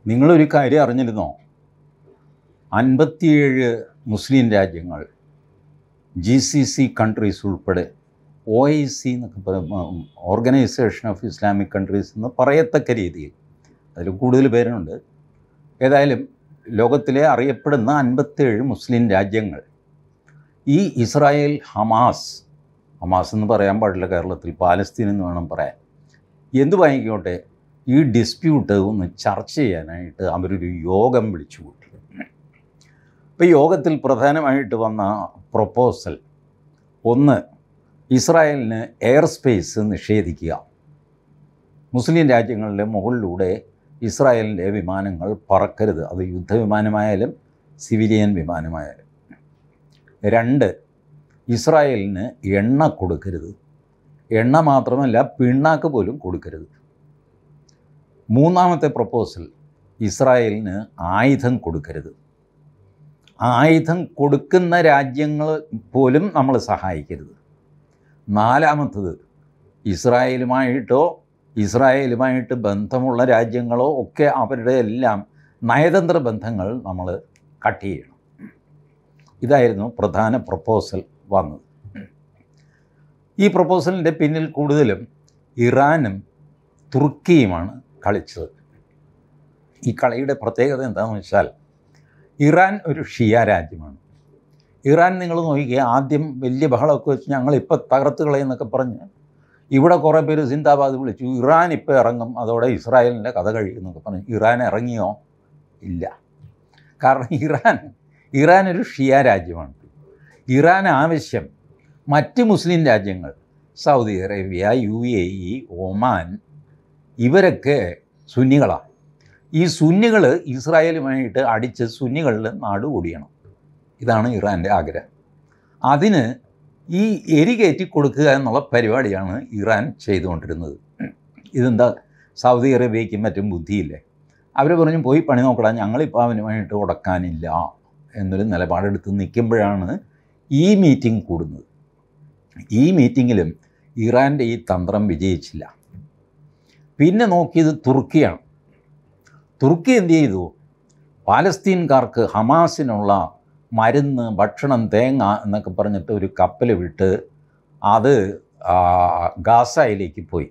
നിങ്ങളൊരു കാര്യം അറിഞ്ഞിരുന്നോ അൻപത്തിയേഴ് മുസ്ലിം രാജ്യങ്ങൾ ജി സി സി കൺട്രീസ് ഉൾപ്പെടെ ഒ ഐ സി എന്നൊക്കെ പറയും ഓർഗനൈസേഷൻ ഓഫ് ഇസ്ലാമിക് കൺട്രീസ് എന്ന് പറയത്തക്ക രീതിയിൽ അതിൽ കൂടുതൽ പേരുണ്ട് ഏതായാലും ലോകത്തിലെ അറിയപ്പെടുന്ന അൻപത്തേഴ് മുസ്ലിം രാജ്യങ്ങൾ ഈ ഇസ്രായേൽ ഹമാസ് ഹമാസ് എന്ന് പറയാൻ പാടില്ല കേരളത്തിൽ പാലസ്തീൻ എന്ന് വേണം പറയാൻ എന്ത് വാങ്ങിക്കോട്ടെ ഈ ഡിസ്പ്യൂട്ട് ഒന്ന് ചർച്ച ചെയ്യാനായിട്ട് അവരൊരു യോഗം വിളിച്ചു കൂട്ടി ഇപ്പോൾ യോഗത്തിൽ പ്രധാനമായിട്ട് വന്ന പ്രൊപ്പോസൽ ഒന്ന് ഇസ്രായേലിന് എയർ സ്പേസ് നിഷേധിക്കുക മുസ്ലിം രാജ്യങ്ങളുടെ മുകളിലൂടെ ഇസ്രായേലിൻ്റെ വിമാനങ്ങൾ പറക്കരുത് അത് യുദ്ധവിമാനമായാലും സിവിലിയൻ വിമാനമായാലും രണ്ട് ഇസ്രായേലിന് എണ്ണ കൊടുക്കരുത് എണ്ണ മാത്രമല്ല പിണ്ണാക്ക് പോലും കൊടുക്കരുത് മൂന്നാമത്തെ പ്രപ്പോസൽ ഇസ്രായേലിന് ആയുധം കൊടുക്കരുത് ആയുധം കൊടുക്കുന്ന രാജ്യങ്ങൾ പോലും നമ്മൾ സഹായിക്കരുത് നാലാമത്തത് ഇസ്രായേലുമായിട്ടോ ഇസ്രായേലുമായിട്ട് ബന്ധമുള്ള രാജ്യങ്ങളോ ഒക്കെ അവരുടെ എല്ലാം നയതന്ത്ര ബന്ധങ്ങൾ നമ്മൾ കട്ട് ചെയ്യണം ഇതായിരുന്നു പ്രധാന പ്രപ്പോസൽ വന്നത് ഈ പ്രപ്പോസലിൻ്റെ പിന്നിൽ കൂടുതലും ഇറാനും തുർക്കിയുമാണ് കളിച്ചത് ഈ കളിയുടെ പ്രത്യേകത എന്താണെന്ന് വെച്ചാൽ ഇറാൻ ഒരു ഷിയ രാജ്യമാണ് ഇറാൻ നിങ്ങൾ നോക്കിക്കുക ആദ്യം വലിയ ബഹളമൊക്കെ വെച്ച് ഞങ്ങളിപ്പോൾ തകർത്ത് കളയെന്നൊക്കെ പറഞ്ഞ് ഇവിടെ കുറേ പേര് സിന്ദാബാദ് വിളിച്ചു ഇറാൻ ഇപ്പോൾ ഇറങ്ങും അതോടെ ഇസ്രായേലിൻ്റെ കഥ കഴിയുമെന്നൊക്കെ പറഞ്ഞു ഇറാൻ ഇറങ്ങിയോ ഇല്ല കാരണം ഇറാൻ ഇറാൻ ഒരു ഷിയ രാജ്യമാണ് ഇറാൻ ആവശ്യം മറ്റ് മുസ്ലിം രാജ്യങ്ങൾ Saudi Arabia U A E Oman ഇവരൊക്കെ സുന്നികളാണ് ഈ സുന്നികൾ ഇസ്രായേലുമായിട്ട് അടിച്ച് സുന്നികളിൽ നാട് ഓടിയണം ഇതാണ് ഇറാൻ്റെ ആഗ്രഹം അതിന് ഈ എരി കയറ്റി കൊടുക്കുക എന്നുള്ള പരിപാടിയാണ് ഇറാൻ ചെയ്തുകൊണ്ടിരുന്നത് ഇതെന്താ സൗദി അറേബ്യയ്ക്കും മറ്റും ബുദ്ധിയില്ലേ അവർ പറഞ്ഞു പോയി പണി നോക്കടാ ഞങ്ങളിപ്പോൾ അവനുമായിട്ട് ഉടക്കാനില്ല എന്നൊരു നിലപാടെടുത്ത് നിൽക്കുമ്പോഴാണ് ഈ മീറ്റിംഗ് കൂടുന്നത് ഈ മീറ്റിങ്ങിലും ഇറാൻ്റെ ഈ തന്ത്രം വിജയിച്ചില്ല പിന്നെ നോക്കിയത് തുർക്കിയാണ് തുർക്കി എന്ത് ചെയ്തു പാലസ്തീൻകാർക്ക് ഹമാസിനുള്ള മരുന്ന് ഭക്ഷണം തേങ്ങ എന്നൊക്കെ പറഞ്ഞിട്ട് ഒരു കപ്പൽ വിട്ട് അത് ആ, ഗാസയിലേക്ക് പോയി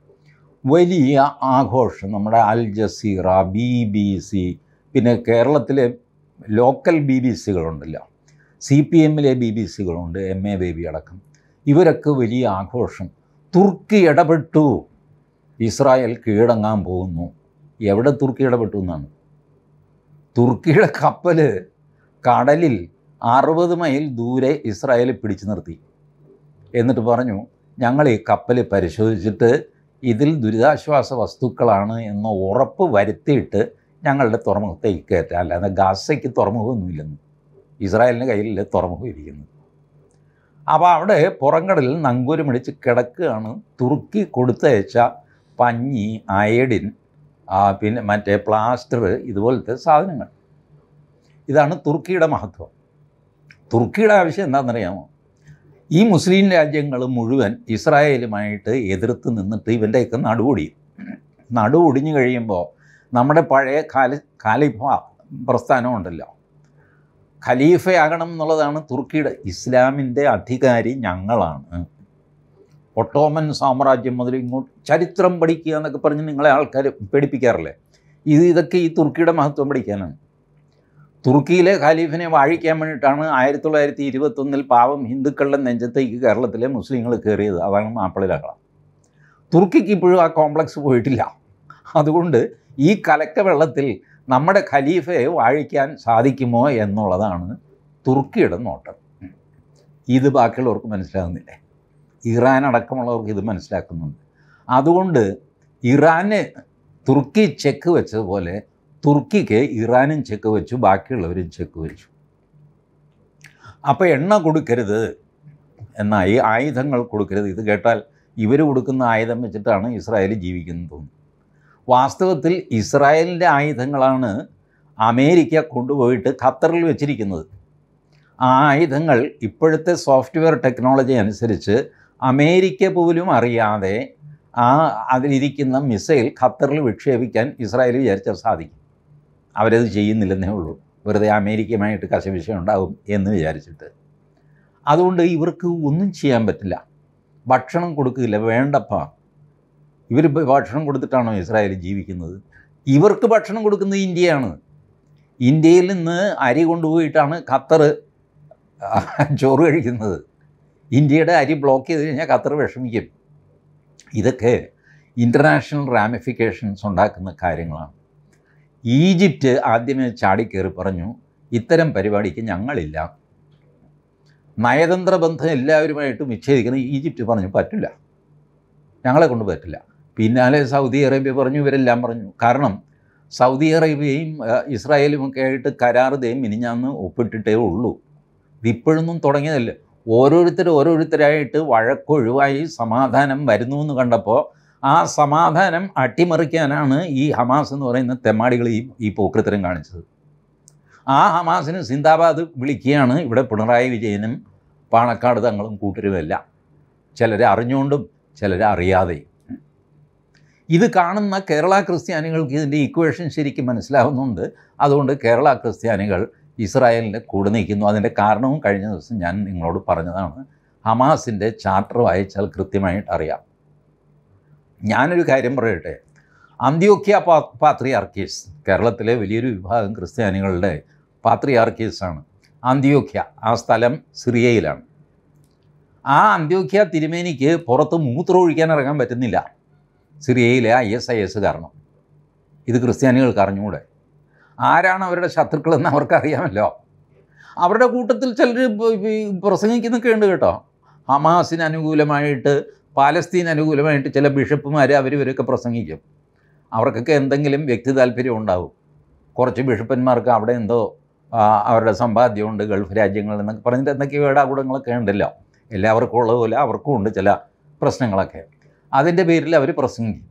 വലിയ ആഘോഷം നമ്മുടെ Al Jazeera B B C പിന്നെ കേരളത്തിലെ ലോക്കൽ ബി ബി സികളുണ്ടല്ലോ സി പി എമ്മിലെ ബി ബി സികളുണ്ട് എം എ ബേബി അടക്കം ഇവരൊക്കെ വലിയ ആഘോഷം തുർക്കി ഇടപെട്ടു ഇസ്രായേൽ കീഴടങ്ങാൻ പോകുന്നു എവിടെ തുർക്കി ഇടപെട്ടു എന്നാണ് തുർക്കിയുടെ കപ്പൽ കടലിൽ അറുപത് മൈൽ ദൂരെ ഇസ്രായേൽ പിടിച്ചു നിർത്തി എന്നിട്ട് പറഞ്ഞു ഞങ്ങൾ ഈ കപ്പൽ പരിശോധിച്ചിട്ട് ഇതിൽ ദുരിതാശ്വാസ വസ്തുക്കളാണ് എന്ന് ഉറപ്പ് വരുത്തിയിട്ട് ഞങ്ങളുടെ തുറമുഖത്തേക്ക് കയറ്റാം അല്ലാതെ ഗാസയ്ക്ക് തുറമുഖമൊന്നുമില്ലെന്ന് ഇസ്രായേലിൻ്റെ കയ്യിലല്ലേ തുറമുഖം ഇരിക്കുന്നത് അപ്പോൾ അവിടെ പുറംകടലിൽ നങ്കൂരമിടിച്ച് കിടക്കുകയാണ് തുർക്കി കൊടുത്തയച്ച പഞ്ഞി അയഡിൻ ആ, പിന്നെ മറ്റേ പ്ലാസ്റ്റർ ഇതുപോലത്തെ സാധനങ്ങൾ ഇതാണ് തുർക്കിയുടെ മഹത്വം തുർക്കിയുടെ ആവശ്യം എന്താണെന്നറിയാമോ ഈ മുസ്ലിം രാജ്യങ്ങൾ മുഴുവൻ ഇസ്രായേലുമായിട്ട് എതിർത്ത് നിന്നിട്ട് ഇവൻ്റെയൊക്കെ നടുവൊടിയും നടുവൊടിഞ്ഞു കഴിയുമ്പോൾ നമ്മുടെ പഴയ ഖാലി ഖാലിഫ പ്രസ്ഥാനം ഉണ്ടല്ലോ ഖലീഫയാകണം എന്നുള്ളതാണ് തുർക്കിയുടെ ഇസ്ലാമിൻ്റെ അധികാരി ഞങ്ങളാണ് ഒട്ടോമൻ സാമ്രാജ്യം മുതൽ ഇങ്ങോട്ട് ചരിത്രം പഠിക്കുക എന്നൊക്കെ പറഞ്ഞ് നിങ്ങളെ ആൾക്കാർ പേടിപ്പിക്കാറില്ലേ ഇത് ഇതൊക്കെ ഈ തുർക്കിയുടെ മഹത്വം പഠിക്കാനാണ് തുർക്കിയിലെ ഖലീഫിനെ വാഴിക്കാൻ വേണ്ടിയിട്ടാണ് ആയിരത്തി തൊള്ളായിരത്തി ഇരുപത്തൊന്നിൽ പാവം ഹിന്ദുക്കളുടെ നെഞ്ചത്തേക്ക് കേരളത്തിലെ മുസ്ലിങ്ങൾ കയറിയത് അതാണ് മാപ്പിളയിലകള തുർക്കിക്ക് ഇപ്പോഴും ആ കോംപ്ലക്സ് പോയിട്ടില്ല അതുകൊണ്ട് ഈ കലക്ക വെള്ളത്തിൽ നമ്മുടെ ഖലീഫയെ വാഴിക്കാൻ സാധിക്കുമോ എന്നുള്ളതാണ് തുർക്കിയുടെ നോട്ടം ഇത് ബാക്കിയുള്ളവർക്ക് മനസ്സിലാകുന്നില്ലേ ഇറാൻ അടക്കമുള്ളവർക്ക് ഇത് മനസ്സിലാക്കുന്നുണ്ട് അതുകൊണ്ട് ഇറാന് തുർക്കി ചെക്ക് വെച്ചതുപോലെ തുർക്കിക്ക് ഇറാനും ചെക്ക് വെച്ചു ബാക്കിയുള്ളവരും ചെക്ക് വെച്ചു അപ്പോൾ എണ്ണ കൊടുക്കരുത് എന്നായി ആയുധങ്ങൾ കൊടുക്കരുത് ഇത് കേട്ടാൽ ഇവർ കൊടുക്കുന്ന ആയുധം വെച്ചിട്ടാണ് ഇസ്രായേൽ ജീവിക്കുന്നത് തോന്നുന്നു വാസ്തവത്തിൽ ഇസ്രായേലിൻ്റെ ആയുധങ്ങളാണ് അമേരിക്ക കൊണ്ടുപോയിട്ട് ഖത്തറിൽ വെച്ചിരിക്കുന്നത് ആ ആയുധങ്ങൾ ഇപ്പോഴത്തെ സോഫ്റ്റ്വെയർ ടെക്നോളജി അനുസരിച്ച് അമേരിക്ക പോലും അറിയാതെ ആ അതിലിരിക്കുന്ന മിസൈൽ ഖത്തറിൽ വിക്ഷേപിക്കാൻ ഇസ്രായേൽ വിചാരിച്ചാൽ സാധിക്കും അവരത് ചെയ്യുന്നില്ലെന്നേ ഉള്ളൂ വെറുതെ അമേരിക്കയുമായിട്ട് കശവിശ ഉണ്ടാകും എന്ന് വിചാരിച്ചിട്ട് അതുകൊണ്ട് ഇവർക്ക് ഒന്നും ചെയ്യാൻ പറ്റില്ല ഭക്ഷണം കൊടുക്കില്ല വേണ്ടപ്പാ ഇവർ ഭക്ഷണം കൊടുത്തിട്ടാണോ ഇസ്രായേൽ ജീവിക്കുന്നത് ഇവർക്ക് ഭക്ഷണം കൊടുക്കുന്നത് ഇന്ത്യയാണ് ഇന്ത്യയിൽ നിന്ന് അരി കൊണ്ടുപോയിട്ടാണ് ഖത്തർ ചോറ് കഴിക്കുന്നത് ഇന്ത്യയുടെ അരി ബ്ലോക്ക് ചെയ്ത് കഴിഞ്ഞാൽ ഖത്തർ വിഷമിക്കും ഇതൊക്കെ ഇൻ്റർനാഷണൽ റാമിഫിക്കേഷൻസ് ഉണ്ടാക്കുന്ന കാര്യങ്ങളാണ് ഈജിപ്റ്റ് ആദ്യമേ ചാടിക്കയറി പറഞ്ഞു ഇത്തരം പരിപാടിക്ക് ഞങ്ങളില്ല നയതന്ത്ര ബന്ധം എല്ലാവരുമായിട്ടും വിച്ഛേദിക്കണം ഈജിപ്റ്റ് പറഞ്ഞു പറ്റില്ല ഞങ്ങളെ കൊണ്ട് പറ്റില്ല പിന്നാലെ സൗദി അറേബ്യ പറഞ്ഞു ഇവരെല്ലാം പറഞ്ഞു കാരണം സൗദി അറേബ്യയും ആ, ഇസ്രായേലും ഒക്കെ ആയിട്ട് കരാർ ദേ മിനിഞ്ഞാന്ന് ഒപ്പിട്ടിട്ടേ ഉള്ളൂ ഇതിപ്പോഴൊന്നും തുടങ്ങിയതല്ല ഓരോരുത്തർ ഓരോരുത്തരായിട്ട് വഴക്കൊഴിവായി സമാധാനം വരുന്നു എന്ന് കണ്ടപ്പോൾ ആ സമാധാനം അട്ടിമറിക്കാനാണ് ഈ ഹമാസ് എന്ന് പറയുന്ന തെമ്മാടികൾ ഈ ഈ പോക്കൃത്തരം കാണിച്ചത് ആ ഹമാസിന് സിന്ദാബാദ് വിളിക്കുകയാണ് ഇവിടെ പിണറായി വിജയനും പാണക്കാട് തങ്ങളും കൂട്ടരുമല്ല ചിലരെ അറിഞ്ഞുകൊണ്ടും ചിലരെ അറിയാതെയും ഇത് കാണുന്ന കേരള ക്രിസ്ത്യാനികൾക്ക് ഇതിൻ്റെ ഇക്വേഷൻ ശരിക്കും മനസ്സിലാവുന്നുണ്ട് അതുകൊണ്ട് കേരള ക്രിസ്ത്യാനികൾ ഇസ്രായേലിൻ്റെ കൂടെ നിൽക്കുന്നു അതിൻ്റെ കാരണവും കഴിഞ്ഞ ദിവസം ഞാൻ നിങ്ങളോട് പറഞ്ഞതാണ് ഹമാസിൻ്റെ ചാർട്ടർ വായിച്ചാൽ കൃത്യമായിട്ട് അറിയാം ഞാനൊരു കാര്യം പറയട്ടെ അന്ത്യോക്യ പാ പാത്രിയാർക്കീസ് കേരളത്തിലെ വലിയൊരു വിഭാഗം ക്രിസ്ത്യാനികളുടെ പാത്രിയാർക്കീസാണ് അന്ത്യോക്യ ആ സ്ഥലം സിറിയയിലാണ് ആ അന്ത്യോക്യ തിരുമേനിക്ക് പുറത്ത് മൂത്രമൊഴിക്കാൻ ഇറങ്ങാൻ പറ്റുന്നില്ല സിറിയയിലെ ഐ എസ് ഐ എസ് കാരണം ഇത് ക്രിസ്ത്യാനികൾക്ക് അറിഞ്ഞുകൂടെ ആരാണ് അവരുടെ ശത്രുക്കളെന്ന് അവർക്കറിയാമല്ലോ അവരുടെ കൂട്ടത്തിൽ ചിലർ പ്രസംഗിക്കുന്നൊക്കെ ഉണ്ട് കേട്ടോ ഹമാസിന് അനുകൂലമായിട്ട് പാലസ്തീൻ അനുകൂലമായിട്ട് ചില ബിഷപ്പുമാർ അവർ ഇവരൊക്കെ പ്രസംഗിക്കും അവർക്കൊക്കെ എന്തെങ്കിലും വ്യക്തി താല്പര്യം ഉണ്ടാവും കുറച്ച് ബിഷപ്പന്മാർക്ക് അവിടെ എന്തോ ആ, അവരുടെ സമ്പാദ്യമുണ്ട് ഗൾഫ് രാജ്യങ്ങളിൽ എന്നൊക്കെ പറഞ്ഞിട്ട് എന്തൊക്കെയോ ഇടാകൂടങ്ങളൊക്കെ ഉണ്ടല്ലോ എല്ലാവർക്കും ഉള്ളതുപോലെ അവർക്കും ഉണ്ട് ചില പ്രശ്നങ്ങളൊക്കെ അതിൻ്റെ പേരിൽ അവർ പ്രസംഗിക്കും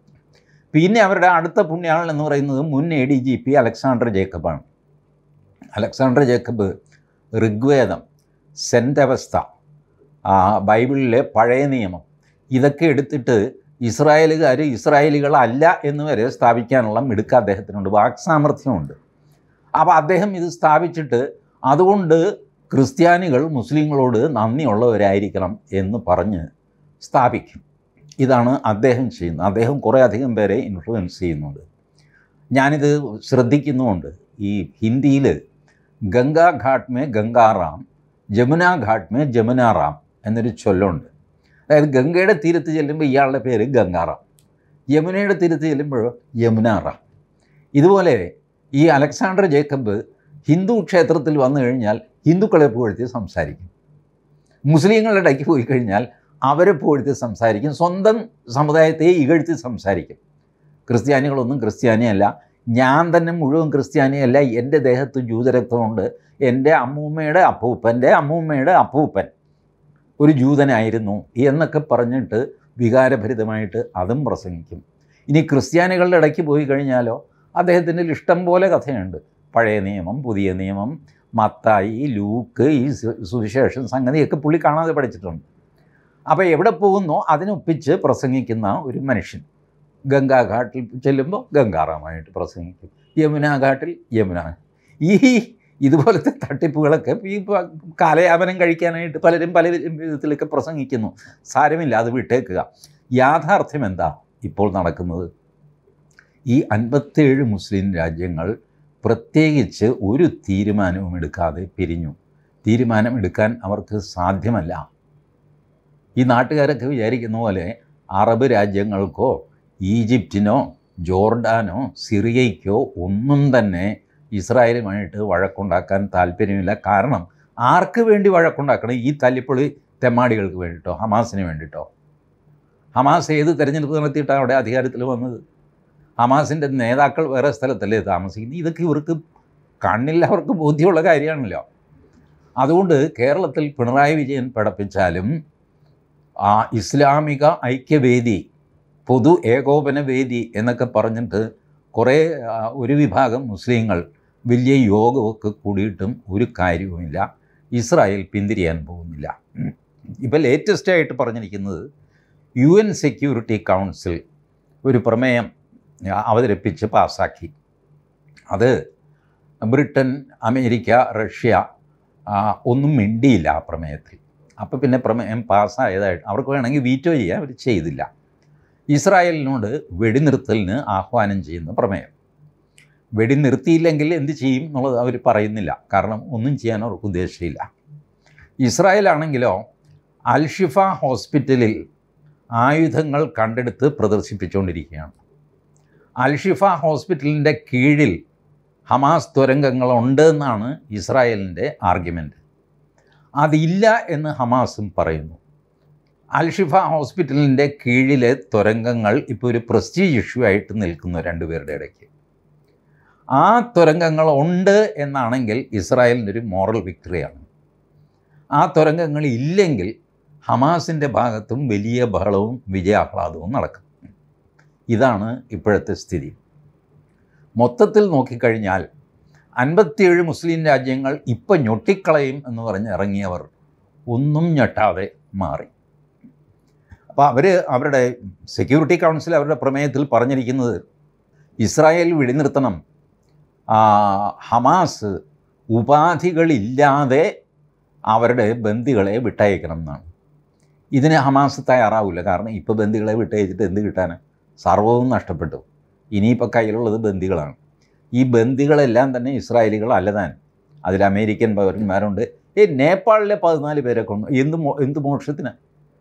പിന്നെ അവരുടെ അടുത്ത പുണ്യാളൻ എന്ന് പറയുന്നത് മുൻ A D G P Alexander ജേക്കബാണ് അലക്സാണ്ടർ ജേക്കബ് ഋഗ്വേദം സെൻ്റ് അവസ്ഥ ആ, ബൈബിളിലെ പഴയ നിയമം ഇതൊക്കെ എടുത്തിട്ട് ഇസ്രായേലുകാർ ഇസ്രായേലികളല്ല എന്ന് വരെ സ്ഥാപിക്കാനുള്ള മിടുക്ക് അദ്ദേഹത്തിനുണ്ട് വാക്സാമർഥ്യമുണ്ട് അപ്പോൾ അദ്ദേഹം ഇത് സ്ഥാപിച്ചിട്ട് അതുകൊണ്ട് ക്രിസ്ത്യാനികൾ മുസ്ലിങ്ങളോട് നന്ദിയുള്ളവരായിരിക്കണം എന്ന് പറഞ്ഞ് സ്ഥാപിക്കും ഇതാണ് അദ്ദേഹം ചെയ്യുന്നത് അദ്ദേഹം കുറേ അധികം പേരെ ഇൻഫ്ലുവൻസ് ചെയ്യുന്നുണ്ട് ഞാനിത് ശ്രദ്ധിക്കുന്നുമുണ്ട് ഈ ഹിന്ദിയിൽ ഗംഗാ ഘാട്ട് മേ ഗംഗാറാം ജമുന ഘാട്ട് മേ ജമുനാറാം എന്നൊരു ചൊല്ലുണ്ട് അതായത് ഗംഗയുടെ തീരത്ത് ചെല്ലുമ്പോൾ ഇയാളുടെ പേര് ഗംഗാറാം യമുനയുടെ തീരത്ത് ചെല്ലുമ്പോഴോ യമുനാറാം ഇതുപോലെ ഈ അലക്സാണ്ടർ ജേക്കബ് ഹിന്ദു ക്ഷേത്രത്തിൽ വന്നു കഴിഞ്ഞാൽ ഹിന്ദുക്കളെ പുകഴ്ത്തി സംസാരിക്കും മുസ്ലിങ്ങളുടെ ഇടയ്ക്ക് പോയി കഴിഞ്ഞാൽ അവരെ പുകഴ്ത്തി സംസാരിക്കും സ്വന്തം സമുദായത്തെ ഇകഴ്ത്തി സംസാരിക്കും ക്രിസ്ത്യാനികളൊന്നും ക്രിസ്ത്യാനിയല്ല ഞാൻ തന്നെ മുഴുവൻ ക്രിസ്ത്യാനിയല്ല എൻ്റെ ദേഹത്ത് ജൂതരക്തമുണ്ട് എൻ്റെ അമ്മൂമ്മയുടെ അപ്പൂപ്പൻ്റെ അമ്മൂമ്മയുടെ അപ്പൂപ്പൻ ഒരു ജൂതനായിരുന്നു എന്നൊക്കെ പറഞ്ഞിട്ട് വികാരഭരിതമായിട്ട് അതും പ്രസംഗിക്കും ഇനി ക്രിസ്ത്യാനികളുടെ ഇടയ്ക്ക് പോയി കഴിഞ്ഞാലോ അദ്ദേഹത്തിൻ്റെ ഇഷ്ടം പോലെ കഥയുണ്ട് പഴയ നിയമം പുതിയ നിയമം മത്തായി ലൂക്ക് ഈ സു- സുവിശേഷം സംഗതിയൊക്കെ പുള്ളി കാണാതെ പഠിച്ചിട്ടുണ്ട് അപ്പോൾ എവിടെ പോകുന്നോ അതിനൊപ്പിച്ച് പ്രസംഗിക്കുന്ന ഒരു മനുഷ്യൻ ഗംഗാ ഘാട്ടിൽ ചെല്ലുമ്പോൾ ഗംഗാറാമായിട്ട് പ്രസംഗിക്കും യമുന ഘാട്ടിൽ യമുന ഈ ഇതുപോലത്തെ തട്ടിപ്പുകളൊക്കെ ഈ പ- കാലയാപനം കഴിക്കാനായിട്ട് പലരും പല വിധത്തിലൊക്കെ പ്രസംഗിക്കുന്നു സാരമില്ല അത് വിട്ടേക്കുക യാഥാർത്ഥ്യം എന്താ ഇപ്പോൾ നടക്കുന്നത് ഈ അൻപത്തേഴ് മുസ്ലിം രാജ്യങ്ങൾ പ്രത്യേകിച്ച് ഒരു തീരുമാനവും എടുക്കാതെ പിരിഞ്ഞു തീരുമാനം എടുക്കാൻ അവർക്ക് സാധ്യമല്ല ഈ നാട്ടുകാരൊക്കെ വിചാരിക്കുന്ന പോലെ അറബ് രാജ്യങ്ങൾക്കോ ഈജിപ്തിനോ ജോർഡാനോ സിറിയയ്ക്കോ ഒന്നും തന്നെ ഇസ്രായേലുമായിട്ട് വഴക്കുണ്ടാക്കാൻ താല്പര്യമില്ല കാരണം ആർക്ക് വേണ്ടി വഴക്കുണ്ടാക്കണം ഈ തല്ലിപ്പൊളി തെമ്മാടികൾക്ക് വേണ്ടിയിട്ടോ ഹമാസിന് വേണ്ടിയിട്ടോ ഹമാസ് ഏത് തെരഞ്ഞെടുപ്പ് നടത്തിയിട്ടാണ് അവിടെ അധികാരത്തിൽ വന്നത് ഹമാസിൻ്റെ നേതാക്കൾ വേറെ സ്ഥലത്തല്ലേ താമസിക്കുന്നത് ഇതൊക്കെ ഇവർക്ക് കണ്ണിൽ അവർക്ക് ബോധ്യമുള്ള കാര്യമാണല്ലോ അതുകൊണ്ട് കേരളത്തിൽ പിണറായി വിജയൻ പടപ്പിച്ചാലും ആ ഇസ്ലാമിക ഐക്യവേദി പൊതു ഏകോപന വേദി എന്നൊക്കെ പറഞ്ഞിട്ട് കുറേ ആ, ഒരു വിഭാഗം മുസ്ലിങ്ങൾ വലിയ യോഗമൊക്കെ കൂടിയിട്ടും ഒരു കാര്യവുമില്ല ഇസ്രായേൽ പിന്തിരിയാൻ പോകുന്നില്ല ഇപ്പോൾ ലേറ്റസ്റ്റ് ആയിട്ട് പറഞ്ഞിരിക്കുന്നത് യു എൻ സെക്യൂരിറ്റി കൗൺസിൽ ഒരു പ്രമേയം അവതരിപ്പിച്ച് പാസ്സാക്കി അത് ബ്രിട്ടൻ അമേരിക്ക റഷ്യ ആ, ഒന്നും മിണ്ടിയില്ല ആ പ്രമേയത്തിൽ അപ്പോൾ പിന്നെ പ്രമേയം പാസ്സായതായിട്ട് അവർക്ക് വേണമെങ്കിൽ വീറ്റോ ചെയ്യാൻ അവർ ചെയ്തില്ല ഇസ്രായേലിനോട് വെടിനിർത്തലിന് ആഹ്വാനം ചെയ്യുന്ന പ്രമേയം വെടിനിർത്തിയില്ലെങ്കിൽ എന്ത് ചെയ്യും എന്നുള്ളത് അവർ പറയുന്നില്ല കാരണം ഒന്നും ചെയ്യാൻ അവർക്ക് ഉദ്ദേശമില്ല ഇസ്രായേലാണെങ്കിലോ അൽഷിഫ ഹോസ്പിറ്റലിൽ ആയുധങ്ങൾ കണ്ടെടുത്ത് പ്രദർശിപ്പിച്ചുകൊണ്ടിരിക്കുകയാണ് അൽഷിഫ ഹോസ്പിറ്റലിൻ്റെ കീഴിൽ ഹമാസ് തുരങ്കങ്ങളുണ്ട് എന്നാണ് ഇസ്രായേലിൻ്റെ ആർഗ്യുമെൻറ്റ് അതില്ല എന്ന് ഹമാസും പറയുന്നു അൽഷിഫ ഹോസ്പിറ്റലിൻ്റെ കീഴിലെ തുരങ്കങ്ങൾ ഇപ്പോൾ ഒരു പ്രസ്റ്റീജ് ഇഷ്യൂ ആയിട്ട് നിൽക്കുന്നു രണ്ടുപേരുടെ ഇടയ്ക്ക് ആ തുരങ്കങ്ങൾ ഉണ്ട് എന്നാണെങ്കിൽ ഇസ്രായേലിൻ്റെ ഒരു മോറൽ വിക്ടറിയാണ് ആ തുരങ്കങ്ങൾ ഇല്ലെങ്കിൽ ഹമാസിൻ്റെ ഭാഗത്തും വലിയ ബഹളവും വിജയാഹ്ലാദവും നടക്കും ഇതാണ് ഇപ്പോഴത്തെ സ്ഥിതി മൊത്തത്തിൽ നോക്കിക്കഴിഞ്ഞാൽ അൻപത്തിയേഴ് മുസ്ലിം രാജ്യങ്ങൾ ഇപ്പം ഞൊട്ടിക്കളയും എന്ന് പറഞ്ഞ് ഇറങ്ങിയവർ ഒന്നും ഞെട്ടാതെ മാറി അപ്പോൾ അവർ അവരുടെ സെക്യൂരിറ്റി കൗൺസിൽ അവരുടെ പ്രമേയത്തിൽ പറഞ്ഞിരിക്കുന്നത് ഇസ്രായേൽ വെടിനിർത്തണം ആ, ഹമാസ് ഉപാധികളില്ലാതെ അവരുടെ ബന്ദികളെ വിട്ടയക്കണം എന്നാണ് ഇതിന് ഹമാസ് തയ്യാറാവില്ല കാരണം ഇപ്പോൾ ബന്ദികളെ വിട്ടയച്ചിട്ട് എന്ത് കിട്ടാൻ സർവ്വവും നഷ്ടപ്പെട്ടു ഇനിയിപ്പോൾ കയ്യിലുള്ളത് ബന്ദികളാണ് ഈ ബന്ദികളെല്ലാം തന്നെ ഇസ്രായേലികൾ അല്ലതാൻ അതിൽ അമേരിക്കൻ പൗരന്മാരുണ്ട് ഈ നേപ്പാളിലെ പതിനാല് പേരെ കൊന്നു എന്ത് മോ എന്ത് മോക്ഷത്തിന്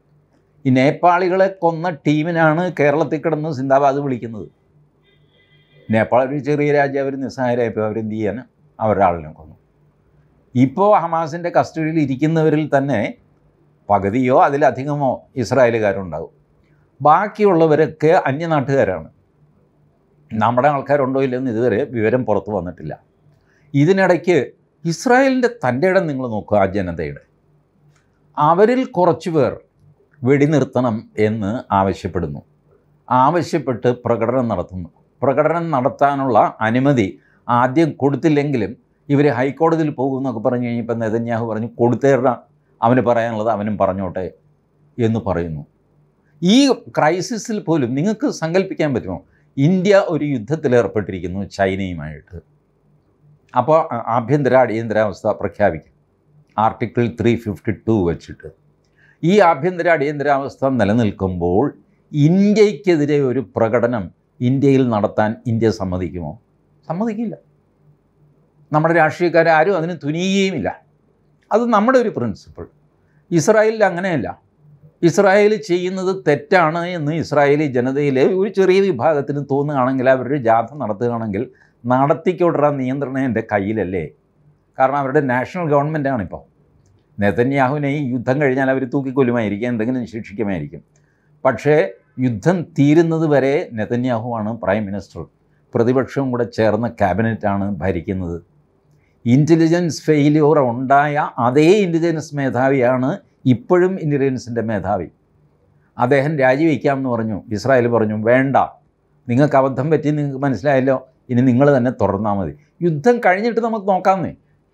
ഈ നേപ്പാളികളെ കൊന്ന ടീമിനാണ് കേരളത്തിൽ കിടന്ന് സിന്ദാബാദ് വിളിക്കുന്നത് നേപ്പാൾ ഒരു ചെറിയ രാജ്യം അവർ നിസ്സഹായരായപ്പോൾ അവരെന്ത് ചെയ്യാൻ അവരുടെ ആളിനെ കൊന്നു ഇപ്പോൾ ഹമാസിൻ്റെ കസ്റ്റഡിയിൽ ഇരിക്കുന്നവരിൽ തന്നെ പകുതിയോ അതിലധികമോ ഇസ്രായേലുകാരുണ്ടാവും ബാക്കിയുള്ളവരൊക്കെ അന്യനാട്ടുകാരാണ് നമ്മുടെ ആൾക്കാരുണ്ടോ ഇല്ലെന്ന് ഇതുവരെ വിവരം പുറത്തു വന്നിട്ടില്ല ഇതിനിടയ്ക്ക് ഇസ്രായേലിൻ്റെ തൻ്റെ ഇടം നിങ്ങൾ നോക്കുക ആ ജനതയുടെ അവരിൽ കുറച്ചു പേർ വെടിനിർത്തണം എന്ന് ആവശ്യപ്പെടുന്നു ആവശ്യപ്പെട്ട് പ്രകടനം നടത്തുന്നു പ്രകടനം നടത്താനുള്ള അനുമതി ആദ്യം കൊടുത്തില്ലെങ്കിലും ഇവർ ഹൈക്കോടതിയിൽ പോകുമെന്നൊക്കെ പറഞ്ഞു കഴിഞ്ഞപ്പോൾ നെതന്യാഹു പറഞ്ഞു കൊടുത്തേറ അവന് പറയാനുള്ളത് അവനും പറഞ്ഞോട്ടെ എന്ന് പറയുന്നു ഈ ക്രൈസിസിൽ പോലും നിങ്ങൾക്ക് സങ്കല്പിക്കാൻ പറ്റുമോ ഇന്ത്യ ഒരു യുദ്ധത്തിൽ ഏർപ്പെട്ടിരിക്കുന്നു ചൈനയുമായിട്ട് അപ്പോൾ ആ- ആഭ്യന്തര അടിയന്തരാവസ്ഥ പ്രഖ്യാപിക്കും ആർട്ടിക്കിൾ ത്രീ ഫിഫ്റ്റി ടു വെച്ചിട്ട് ഈ ആഭ്യന്തര അടിയന്തരാവസ്ഥ നിലനിൽക്കുമ്പോൾ ഇന്ത്യക്കെതിരെ ഒരു പ്രകടനം ഇന്ത്യയിൽ നടത്താൻ ഇന്ത്യ സമ്മതിക്കുമോ സമ്മതിക്കില്ല നമ്മുടെ രാഷ്ട്രീയക്കാരും അതിന് തുനിയുകയുമില്ല അത് നമ്മുടെ ഒരു പ്രിൻസിപ്പിൾ ഇസ്രായേലിൽ അങ്ങനെയല്ല ഇസ്രായേൽ ചെയ്യുന്നത് തെറ്റാണ് എന്ന് ഇസ്രായേലി ജനതയിലെ ഒരു ചെറിയ വിഭാഗത്തിന് തോന്നുകയാണെങ്കിൽ അവരുടെ ജാഥ നടത്തുകയാണെങ്കിൽ നടത്തിക്കൊടുന്ന നിയന്ത്രണം എൻ്റെ കയ്യിലല്ലേ കാരണം അവരുടെ നാഷണൽ ഗവൺമെൻറ്റാണിപ്പോൾ നെതന്യാഹുവിനെ ഈ യുദ്ധം കഴിഞ്ഞാൽ അവർ തൂക്കിക്കൊല്ലുമായിരിക്കും എന്തെങ്കിലും ശിക്ഷിക്കുമായിരിക്കും പക്ഷേ യുദ്ധം തീരുന്നത് വരെ നെതന്യാഹുവാണ് പ്രൈം മിനിസ്റ്റർ പ്രതിപക്ഷവും കൂടെ ചേർന്ന ക്യാബിനറ്റാണ് ഭരിക്കുന്നത് ഇൻ്റലിജൻസ് ഫെയിലിയർ ഉണ്ടായ അതേ ഇൻ്റലിജൻസ് മേധാവിയാണ് ഇപ്പോഴും ഇൻ്റലിജൻസിൻ്റെ മേധാവി അദ്ദേഹം രാജിവെക്കാമെന്ന് പറഞ്ഞു ഇസ്രായേൽ പറഞ്ഞു വേണ്ട നിങ്ങൾക്ക് അബദ്ധം പറ്റി നിങ്ങൾക്ക് മനസ്സിലായല്ലോ ഇനി നിങ്ങൾ തന്നെ തുറന്നാൽ മതി യുദ്ധം കഴിഞ്ഞിട്ട് നമുക്ക് നോക്കാമെന്നേ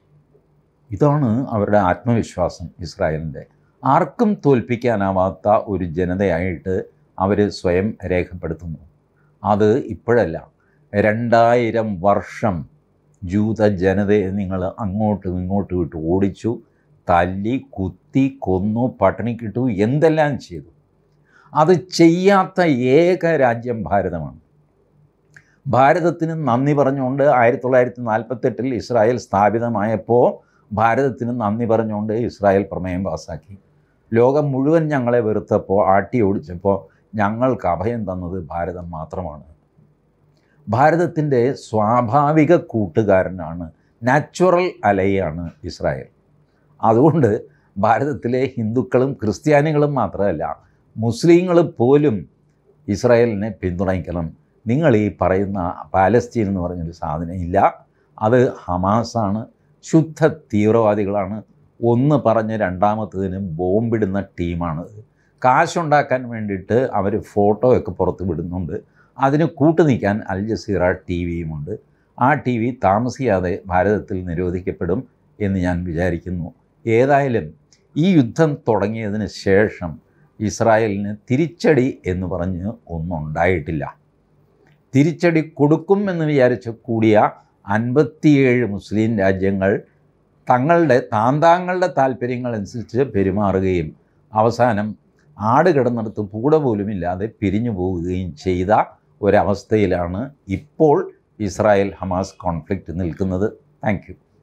ഇതാണ് അവരുടെ ആത്മവിശ്വാസം ഇസ്രായേലിൻ്റെ ആർക്കും തോൽപ്പിക്കാനാവാത്ത ഒരു ജനതയായിട്ട് അവർ സ്വയം രേഖപ്പെടുത്തുന്നു അത് ഇപ്പോഴല്ല രണ്ടായിരം വർഷം ജൂത ജനതയെ നിങ്ങൾ അങ്ങോട്ടും ഇങ്ങോട്ടും ഇട്ട് ഓടിച്ചു തല്ലി കുത്തി കൊന്നു പട്ടിണിക്കിട്ടു എന്തെല്ലാം ചെയ്തു അത് ചെയ്യാത്ത ഏക രാജ്യം ഭാരതമാണ് ഭാരതത്തിന് നന്ദി പറഞ്ഞുകൊണ്ട് ആയിരത്തി തൊള്ളായിരത്തി നാൽപ്പത്തെട്ടിൽ ഇസ്രായേൽ സ്ഥാപിതമായപ്പോൾ ഭാരതത്തിന് നന്ദി പറഞ്ഞുകൊണ്ട് ഇസ്രായേൽ പ്രമേയം പാസ്സാക്കി ലോകം മുഴുവൻ ഞങ്ങളെ വെറുത്തപ്പോൾ ആട്ടി ഓടിച്ചപ്പോൾ ഞങ്ങൾക്ക് അഭയം തന്നത് ഭാരതം മാത്രമാണ് ഭാരതത്തിൻ്റെ സ്വാഭാവിക കൂട്ടുകാരനാണ് നാച്ചുറൽ അലയാണ് ഇസ്രായേൽ അതുകൊണ്ട് ഭാരതത്തിലെ ഹിന്ദുക്കളും ക്രിസ്ത്യാനികളും മാത്രമല്ല മുസ്ലിങ്ങൾ പോലും ഇസ്രായേലിനെ പിന്തുണയ്ക്കണം നിങ്ങൾ ഈ പറയുന്ന പാലസ്തീൻ എന്ന് പറഞ്ഞൊരു സാധനം ഇല്ല അത് ഹമാസാണ് ശുദ്ധ തീവ്രവാദികളാണ് ഒന്ന് പറഞ്ഞ് രണ്ടാമത്തതിന് ബോംബിടുന്ന ടീമാണത് കാശുണ്ടാക്കാൻ വേണ്ടിയിട്ട് അവർ ഫോട്ടോ ഒക്കെ പുറത്ത് വിടുന്നുണ്ട് അതിന് കൂട്ടു നിൽക്കാൻ അൽ ജസീറ ടി വിയുമുണ്ട് ആ ടി വി താമസിയാതെ ഭാരതത്തിൽ നിരോധിക്കപ്പെടും എന്ന് ഞാൻ വിചാരിക്കുന്നു ഏതായാലും ഈ യുദ്ധം തുടങ്ങിയതിന് ശേഷം ഇസ്രായേലിന് തിരിച്ചടി എന്ന് പറഞ്ഞ് ഒന്നും ഉണ്ടായിട്ടില്ല തിരിച്ചടി കൊടുക്കും എന്ന് വിചാരിച്ച് കൂടിയ അൻപത്തിയേഴ് മുസ്ലിം രാജ്യങ്ങൾ തങ്ങളുടെ താന്താങ്ങളുടെ താല്പര്യങ്ങളനുസരിച്ച് പെരുമാറുകയും അവസാനം ആട് കിടന്നിടത്ത് പൂട പോലുമില്ലാതെ പിരിഞ്ഞു പോവുകയും ചെയ്ത ഒരവസ്ഥയിലാണ് ഇപ്പോൾ ഇസ്രായേൽ ഹമാസ് കോൺഫ്ലിക്റ്റ് നിൽക്കുന്നത് താങ്ക് യു